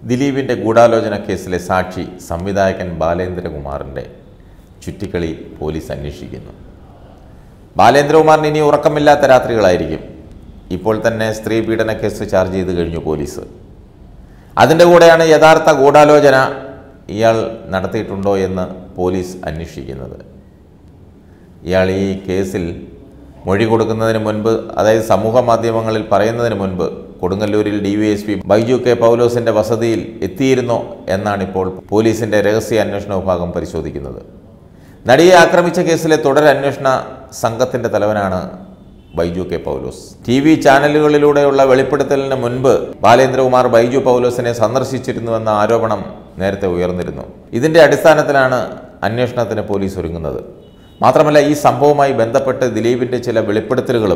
ദിലീപിൻ്റെ ഗൂഢാലോചന കേസിലെ സാക്ഷി സംവിധായകൻ ബാലേന്ദ്രകുമാറിൻ്റെ ചുറ്റിക്കളി പോലീസ് അന്വേഷിക്കുന്നു ബാലേന്ദ്രകുമാറിന് ഇനി ഉറക്കമില്ലാത്ത രാത്രികളായിരിക്കും ഇപ്പോൾ തന്നെ സ്ത്രീ പീഡന കേസ് ചാർജ് ചെയ്ത് കഴിഞ്ഞു പോലീസ് അതിൻ്റെ കൂടെയാണ് യഥാർത്ഥ ഗൂഢാലോചന ഇയാൾ നടത്തിയിട്ടുണ്ടോ എന്ന് പോലീസ് അന്വേഷിക്കുന്നത് ഇയാൾ ഈ കേസിൽ മൊഴി കൊടുക്കുന്നതിന് മുൻപ് അതായത് സമൂഹ മാധ്യമങ്ങളിൽ പറയുന്നതിന് മുൻപ് കൊടുങ്ങല്ലൂരിൽ D V S P Baiju K പൗലോസിൻ്റെ വസതിയിൽ എത്തിയിരുന്നോ എന്നാണിപ്പോൾ പോലീസിൻ്റെ രഹസ്യ അന്വേഷണ വിഭാഗം പരിശോധിക്കുന്നത് നടിയെ ആക്രമിച്ച കേസിലെ തുടരന്വേഷണ സംഘത്തിൻ്റെ തലവനാണ് Baiju K Paulose T V ചാനലുകളിലൂടെയുള്ള വെളിപ്പെടുത്തലിന് മുൻപ് ബാലേന്ദ്രകുമാർ ബൈജു പൗലോസിനെ സന്ദർശിച്ചിരുന്നുവെന്ന ആരോപണം നേരത്തെ ഉയർന്നിരുന്നു ഇതിൻ്റെ അടിസ്ഥാനത്തിലാണ് അന്വേഷണത്തിന് പോലീസ് ഒരുങ്ങുന്നത് മാത്രമല്ല ഈ സംഭവവുമായി ബന്ധപ്പെട്ട് ദിലീപിൻ്റെ ചില വെളിപ്പെടുത്തലുകളും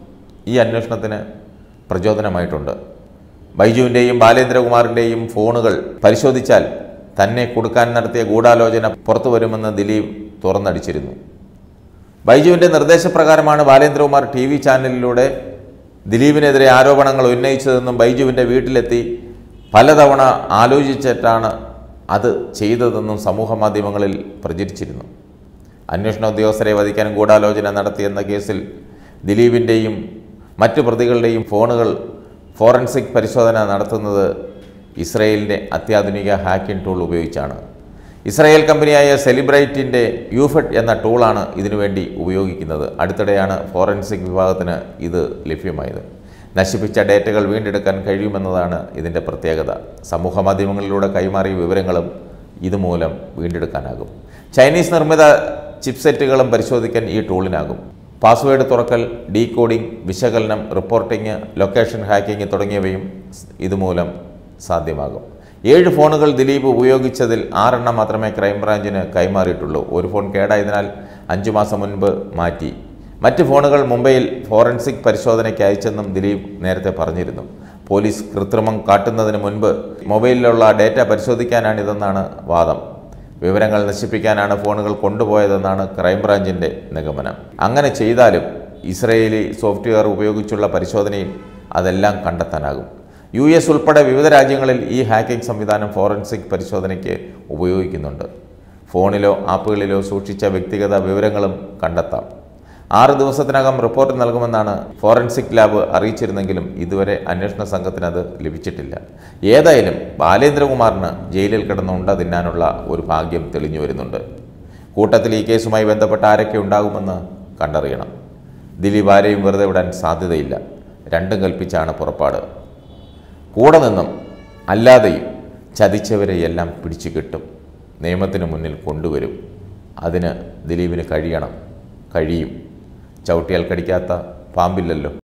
ഈ അന്വേഷണത്തിന് പ്രചോദനമായിട്ടുണ്ട് ബൈജുവിൻ്റെയും ബാലേന്ദ്രകുമാറിൻ്റെയും ഫോണുകൾ പരിശോധിച്ചാൽ തന്നെ കൊടുക്കാൻ നടത്തിയ ഗൂഢാലോചന പുറത്തു വരുമെന്ന് ദിലീപ് തുറന്നടിച്ചിരുന്നു ബൈജുവിൻ്റെ നിർദ്ദേശപ്രകാരമാണ് ബാലേന്ദ്രകുമാർ ടി വി ചാനലിലൂടെ ദിലീപിനെതിരെ ആരോപണങ്ങൾ ഉന്നയിച്ചതെന്നും ബൈജുവിൻ്റെ വീട്ടിലെത്തി പലതവണ ആലോചിച്ചിട്ടാണ് അത് ചെയ്തതെന്നും സമൂഹ മാധ്യമങ്ങളിൽ പ്രചരിച്ചിരുന്നു അന്വേഷണ ഉദ്യോഗസ്ഥരെ വധിക്കാൻ ഗൂഢാലോചന നടത്തിയെന്ന കേസിൽ ദിലീപിൻ്റെയും മറ്റു പ്രതികളുടെയും ഫോണുകൾ ഫോറൻസിക് പരിശോധന നടത്തുന്നത് ഇസ്രയേലിൻ്റെ അത്യാധുനിക ഹാക്കിംഗ് ടൂൾ ഉപയോഗിച്ചാണ് ഇസ്രായേൽ കമ്പനിയായ സെലിബ്രൈറ്റിൻ്റെ യൂഫെഡ് എന്ന ടൂളാണ് ഇതിനുവേണ്ടി ഉപയോഗിക്കുന്നത് അടുത്തിടെയാണ് ഫോറൻസിക് വിഭാഗത്തിന് ഇത് ലഭ്യമായത് നശിപ്പിച്ച ഡേറ്റകൾ വീണ്ടെടുക്കാൻ കഴിയുമെന്നതാണ് ഇതിൻ്റെ പ്രത്യേകത സമൂഹ മാധ്യമങ്ങളിലൂടെ കൈമാറിയ വിവരങ്ങളും ഇതുമൂലം വീണ്ടെടുക്കാനാകും ചൈനീസ് നിർമ്മിത ചിപ്സെറ്റുകളും പരിശോധിക്കാൻ ഈ ടൂളിനാകും പാസ്വേഡ് തുറക്കൽ ഡീകോഡിംഗ് വിശകലനം റിപ്പോർട്ടിംഗ് ലൊക്കേഷൻ ഹാക്കിംഗ് തുടങ്ങിയവയും ഇതുമൂലം സാധ്യമാകും ഏഴ് ഫോണുകൾ ദിലീപ് ഉപയോഗിച്ചതിൽ ആറെണ്ണം മാത്രമേ ക്രൈംബ്രാഞ്ചിന് കൈമാറിയിട്ടുള്ളൂ ഒരു ഫോൺ കേടായതിനാൽ അഞ്ചു മാസം മുൻപ് മാറ്റി മറ്റ് ഫോണുകൾ മുംബൈയിൽ ഫോറൻസിക് പരിശോധനയ്ക്ക് അയച്ചെന്നും ദിലീപ് നേരത്തെ പറഞ്ഞിരുന്നു പോലീസ് കൃത്രിമം കാട്ടുന്നതിന് മുൻപ് മൊബൈലിലുള്ള ഡേറ്റ പരിശോധിക്കാനാണിതെന്നാണ് വാദം വിവരങ്ങൾ നശിപ്പിക്കാനാണ് ഫോണുകൾ കൊണ്ടുപോയതെന്നാണ് ക്രൈംബ്രാഞ്ചിൻ്റെ നിഗമനം അങ്ങനെ ചെയ്താലും ഇസ്രയേലി സോഫ്റ്റ്വെയർ ഉപയോഗിച്ചുള്ള പരിശോധനയിൽ അതെല്ലാം കണ്ടെത്താനാകും യു എസ് ഉൾപ്പെടെ വിവിധ രാജ്യങ്ങളിൽ ഈ ഹാക്കിംഗ് സംവിധാനം ഫോറൻസിക് പരിശോധനയ്ക്ക് ഉപയോഗിക്കുന്നുണ്ട് ഫോണിലോ ആപ്പുകളിലോ സൂക്ഷിച്ച വ്യക്തിഗത വിവരങ്ങളും കണ്ടെത്താം ആറ് ദിവസത്തിനകം റിപ്പോർട്ട് നൽകുമെന്നാണ് ഫോറൻസിക് ലാബ് അറിയിച്ചിരുന്നെങ്കിലും ഇതുവരെ അന്വേഷണ സംഘത്തിന് അത് ലഭിച്ചിട്ടില്ല ഏതായാലും ബാലേന്ദ്രകുമാറിന് ജയിലിൽ കിടന്ന് ഉണ്ട തിന്നാനുള്ള ഒരു ഭാഗ്യം തെളിഞ്ഞു വരുന്നുണ്ട് കൂട്ടത്തിൽ ഈ കേസുമായി ബന്ധപ്പെട്ട ആരൊക്കെ ഉണ്ടാകുമെന്ന് കണ്ടറിയണം ദിലീപ് ആരെയും വെറുതെ വിടാൻ സാധ്യതയില്ല രണ്ടും കൽപ്പിച്ചാണ് പുറപ്പാട് കൂടെ നിന്നും അല്ലാതെയും ചതിച്ചവരെ എല്ലാം പിടിച്ചു കിട്ടും നിയമത്തിന് മുന്നിൽ കൊണ്ടുവരും അതിന് ദിലീപിന് കഴിയണം കഴിയും ചവിട്ടിയാൽ കടിക്കാത്ത പാമ്പില്ലല്ലോ